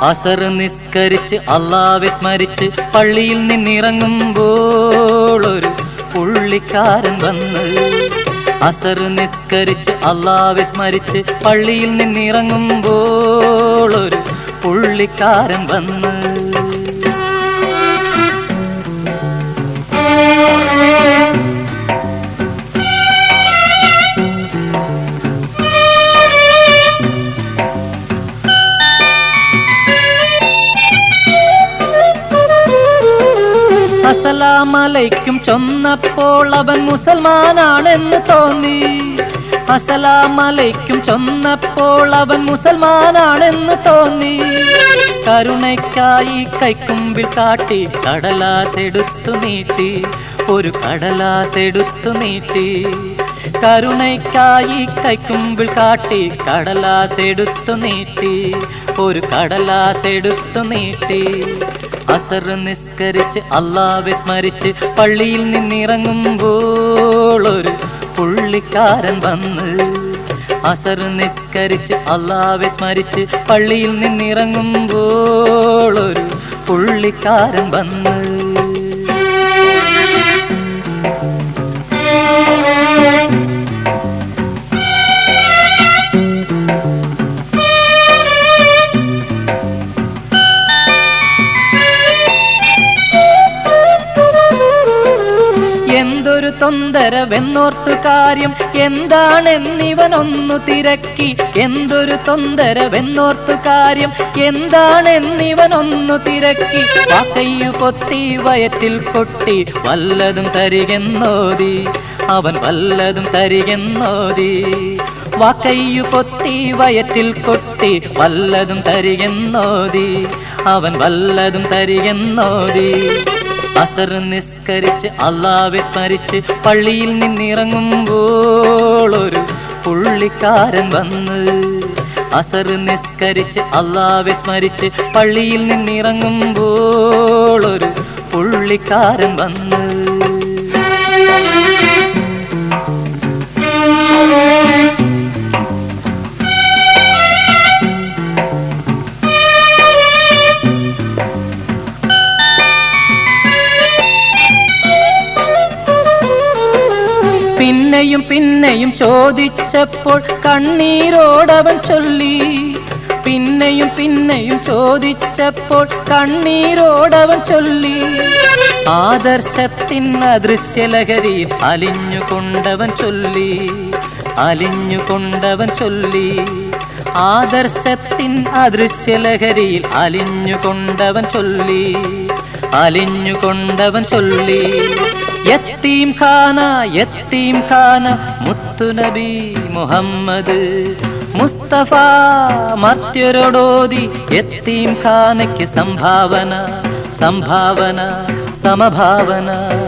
അസർ നിസ്കരിച്ച് അള്ളാവെ സ്മരിച്ച് പള്ളിയിൽ നിന്നിറങ്ങുമ്പോൾ ഒരു പുള്ളിക്കാരൻ വന്ന് അസർ നിസ്കരിച്ച് അള്ളാവെ സ്മരിച്ച് പള്ളിയിൽ നിന്നിറങ്ങുമ്പോൾ ഒരു പുള്ളിക്കാരൻ വന്ന് അസലാമലൈക്കും ചൊന്നപ്പോൾ അവൻ മുസൽമാനാണെന്ന് തോന്നി അസലാമലൈക്കും ചൊന്നപ്പോൾ അവൻ മുസൽമാനാണെന്ന് തോന്നി കരുണയ്ക്കായി കൈക്കുമ്പിൽ കാട്ടി കടലാസ് എടുത്തു നീട്ടി ഒരു കടലാസ് എടുത്തു നീട്ടി കരുണയ്ക്കായി കൈക്കുമ്പിൽ കാട്ടി കടലാസ് എടുത്തു നീട്ടി ഒരു കടലാസ് എടുത്തു നീട്ടി അസർ നിസ്കരിച്ച് അള്ളാവെ സ്മരിച്ച് പള്ളിയിൽ നിന്നിറങ്ങുമ്പോൾ ഒരു പുള്ളിക്കാരൻ വന്ന് അസർ നിസ്കരിച്ച് അള്ളാവെ സ്മരിച്ച് പള്ളിയിൽ നിന്നിറങ്ങുമ്പോൾ ഒരു പുള്ളിക്കാരൻ വന്ന് എന്തൊരു തൊന്തരവെന്നോർത്തു കാര്യം എന്താണെന്നിവനൊന്നു തിരക്കി എന്തൊരു തൊന്തരവെന്നോർത്തു കാര്യം എന്താണെന്നിവനൊന്നു തിരക്കി വാക്കയ്യു പൊത്തി വയറ്റിൽ കൊട്ടി വല്ലതും തരികെന്നോതി അവൻ വല്ലതും തരികെന്നോതി വാക്കയ്യു പൊത്തി വയറ്റിൽ കൊട്ടി വല്ലതും തരികെന്നോതി അവൻ വല്ലതും തരികെന്നോതി അസർ നിസ്കരിച്ച് അള്ളാവെ സ്മരിച്ച് പള്ളിയിൽ നിന്നിറങ്ങുമ്പോൾ ഒരു പുള്ളിക്കാരൻ വന്ന് അസർ നിസ്കരിച്ച് അള്ളാവെ സ്മരിച്ച് പള്ളിയിൽ നിന്നിറങ്ങുമ്പോൾ ഒരു പുള്ളിക്കാരൻ വന്ന് പിന്നെയും പിന്നെയും ചോദിച്ചപ്പോൾ കണ്ണീരോടവൻ ചൊല്ലി പിന്നെയും പിന്നെയും ചോദിച്ചപ്പോൾ കണ്ണീരോടവൻ ചൊല്ലി ആദർശത്തിൻ അദൃശ്യലഹരിയിൽ അലിഞ്ഞുകൊണ്ടവൻ ചൊല്ലി അലിഞ്ഞുകൊണ്ടവൻ ചൊല്ലി ആദർശത്തിൻ അദൃശ്യലഹരിയിൽ അലിഞ്ഞുകൊണ്ടവൻ ചൊല്ലി അലിഞ്ഞുകൊണ്ടവൻ ചൊല്ലി യത്തീം ഖാന യത്തീം ഖാന മുത്തുനബി മുഹമ്മദ് മുസ്തഫ മറ്റൊരോടോതി യത്തീം ഖാനയ്ക്ക് സംഭാവന സംഭാവന സമഭാവന